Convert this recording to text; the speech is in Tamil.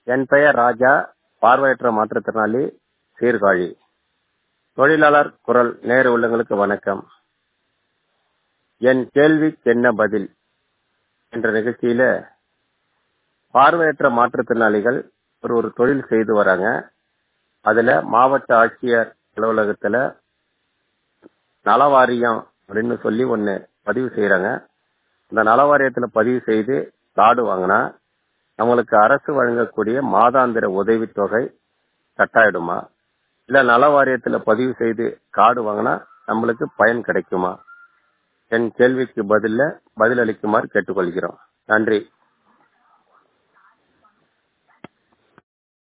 என் பெயர் ராஜா பார்வையற்ற மாற்றுத்திறனாளி சீர்காழி தொழிலாளர் குரல் நேரு உள்ளங்களுக்கு வணக்கம் என் கேள்விக்கு என்ன பதில் என்ற நிகழ்ச்சியில பார்வையற்ற மாற்றுத்திறனாளிகள் ஒரு ஒரு தொழில் செய்து வராங்க அதுல மாவட்ட ஆட்சியர் அலுவலகத்துல நலவாரியம் அப்படின்னு சொல்லி ஒண்ணு பதிவு செய்யறாங்க அந்த நலவாரியத்துல பதிவு செய்து கார்டு வாங்கினா நம்மளுக்கு அரசு வழங்கக்கூடிய மாதாந்திர உதவித்தொகை கட்டாயிடுமா இல்ல நலவாரியத்துல பதிவு செய்து கார்டு வாங்கினா நம்மளுக்கு பயன் கிடைக்குமா என் கேள்விக்கு பதில பதில் அளிக்குமாறு கேட்டுக்கொள்கிறோம் நன்றி